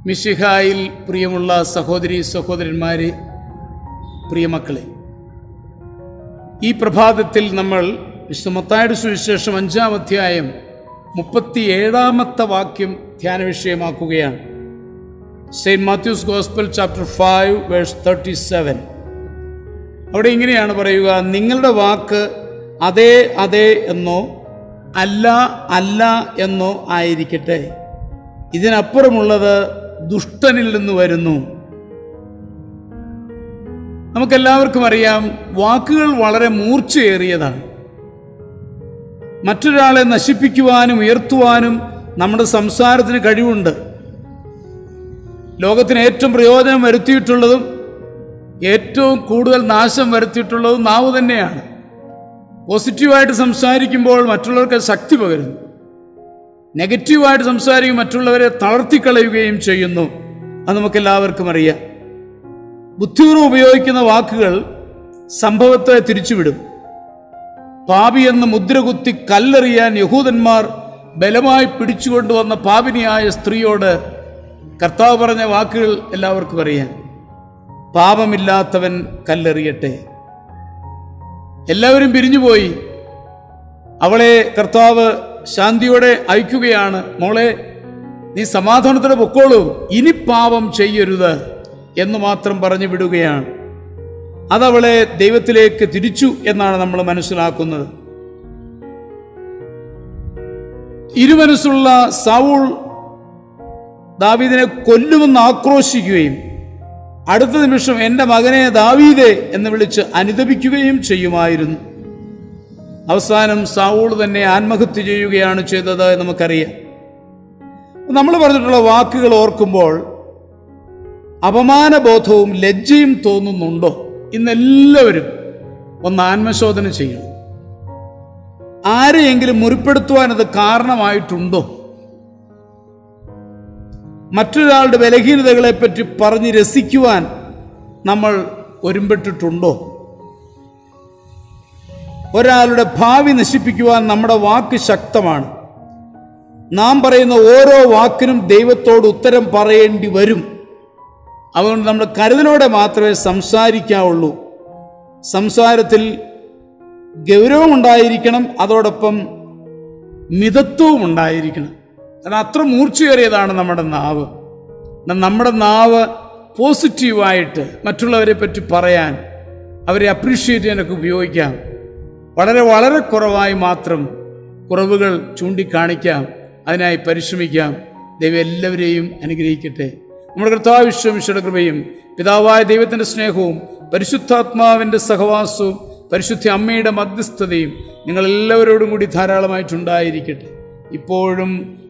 മിശിഹായിൽ പ്രിയമുള്ള സഹോദരി സഹോദരന്മാരെ പ്രിയമക്കളെ ഈ പ്രഭാതത്തിൽ നമ്മൾ വിശുദ്ധമത്തായുടെ സുവിശേഷം അഞ്ചാം അധ്യായം മുപ്പത്തി ഏഴാമത്തെ വാക്യം ധ്യാന വിഷയമാക്കുകയാണ് Saint Matthew's gospel chapter five verse thirty seven അവിടെ ഇങ്ങനെയാണ് പറയുക നിങ്ങളുടെ വാക്ക് അതെ അതെ എന്നോ അല്ല അല്ല എന്നോ ആയിരിക്കട്ടെ ഇതിനപ്പുറമുള്ളത് ദുഷ്ടനിൽ നിന്ന് വരുന്നു നമുക്കെല്ലാവർക്കും അറിയാം വാക്കുകൾ വളരെ മൂർച്ചയേറിയതാണ് മറ്റൊരാളെ നശിപ്പിക്കുവാനും ഉയർത്തുവാനും നമ്മുടെ സംസാരത്തിന് കഴിവുണ്ട് ലോകത്തിന് ഏറ്റവും പ്രയോജനം വരുത്തിയിട്ടുള്ളതും ഏറ്റവും കൂടുതൽ നാശം വരുത്തിയിട്ടുള്ളതും നാവ് തന്നെയാണ് പോസിറ്റീവായിട്ട് സംസാരിക്കുമ്പോൾ മറ്റുള്ളവർക്ക് ശക്തി പകരുന്നു നെഗറ്റീവായിട്ട് സംസാരിക്കും മറ്റുള്ളവരെ തളർത്തിക്കളയുകയും ചെയ്യുന്നു അത് നമുക്കെല്ലാവർക്കും അറിയാം ബുദ്ധിപൂർവ്വം ഉപയോഗിക്കുന്ന വാക്കുകൾ സംഭവത്തെ തിരിച്ചുവിടും പാപി എന്ന് മുദ്രകുത്തി കല്ലെറിയാൻ യഹൂദന്മാർ ബലമായി പിടിച്ചുകൊണ്ടുവന്ന പാപിനിയായ സ്ത്രീയോട് കർത്താവ് പറഞ്ഞ വാക്കുകൾ എല്ലാവർക്കും അറിയാം പാപമില്ലാത്തവൻ കല്ലെറിയട്ടെ എല്ലാവരും പിരിഞ്ഞുപോയി അവളെ കർത്താവ് ശാന്തിയോടെ അയക്കുകയാണ് മോളെ നീ സമാധാനത്തോടെ പൊക്കോളൂ ഇനി പാപം ചെയ്യരുത് എന്ന് മാത്രം പറഞ്ഞു വിടുകയാണ് അതവളെ ദൈവത്തിലേക്ക് തിരിച്ചു എന്നാണ് നമ്മൾ മനസ്സിലാക്കുന്നത് ഇരുമനസ്സുള്ള സൗൾ ദാവീദിനെ കൊല്ലുമെന്ന് ആക്രോശിക്കുകയും അടുത്ത നിമിഷം എൻ്റെ മകനെ ദാവീദേ എന്ന് വിളിച്ച് അനുദപിക്കുകയും ചെയ്യുമായിരുന്നു അവസാനം സാവൂൾ തന്നെ ആത്മഹത്യ ചെയ്യുകയാണ് ചെയ്തത് എന്ന് നമുക്കറിയാം നമ്മൾ പറഞ്ഞിട്ടുള്ള വാക്കുകൾ ഓർക്കുമ്പോൾ അപമാനബോധവും ലജ്ജയും തോന്നുന്നുണ്ടോ ഇന്നെല്ലാവരും ഒന്ന് ആത്മശോധന ചെയ്യണം ആരെയെങ്കിലും മുറിപ്പെടുത്തുവാൻ അത് കാരണമായിട്ടുണ്ടോ മറ്റൊരാളുടെ ബലഹീനതകളെ പറ്റി പറഞ്ഞ് രസിക്കുവാൻ നമ്മൾ ഒരുമ്പെട്ടിട്ടുണ്ടോ ഒരാളുടെ ഭാവി നശിപ്പിക്കുവാൻ നമ്മുടെ വാക്ക് ശക്തമാണ് നാം പറയുന്ന ഓരോ വാക്കിനും ദൈവത്തോട് ഉത്തരം പറയേണ്ടി വരും അതുകൊണ്ട് നമ്മൾ കരുതലോടെ മാത്രമേ സംസാരിക്കാവുള്ളൂ സംസാരത്തിൽ ഗൗരവമുണ്ടായിരിക്കണം അതോടൊപ്പം മിതത്വവും ഉണ്ടായിരിക്കണം കാരണം അത്ര മൂർച്ചയേറിയതാണ് നമ്മുടെ നാവ് നമ്മുടെ നാവ് പോസിറ്റീവായിട്ട് മറ്റുള്ളവരെ പറ്റി പറയാൻ അവരെ അപ്രീഷിയേറ്റ് ചെയ്യാനൊക്കെ ഉപയോഗിക്കാം വളരെ വളരെ കുറവായി മാത്രം കുറവുകൾ ചൂണ്ടിക്കാണിക്കാം അതിനായി പരിശ്രമിക്കാം ദൈവം എല്ലാവരെയും അനുഗ്രഹിക്കട്ടെ നമ്മുടെ കർത്താവ് വിശ്വമിശ്വയുടെ കൃപയും പിതാവായ ദൈവത്തിൻ്റെ സ്നേഹവും പരിശുദ്ധാത്മാവിൻ്റെ സഹവാസവും പരിശുദ്ധ അമ്മയുടെ മധ്യസ്ഥതയും നിങ്ങളെല്ലാവരോടും കൂടി ധാരാളമായിട്ടുണ്ടായിരിക്കട്ടെ ഇപ്പോഴും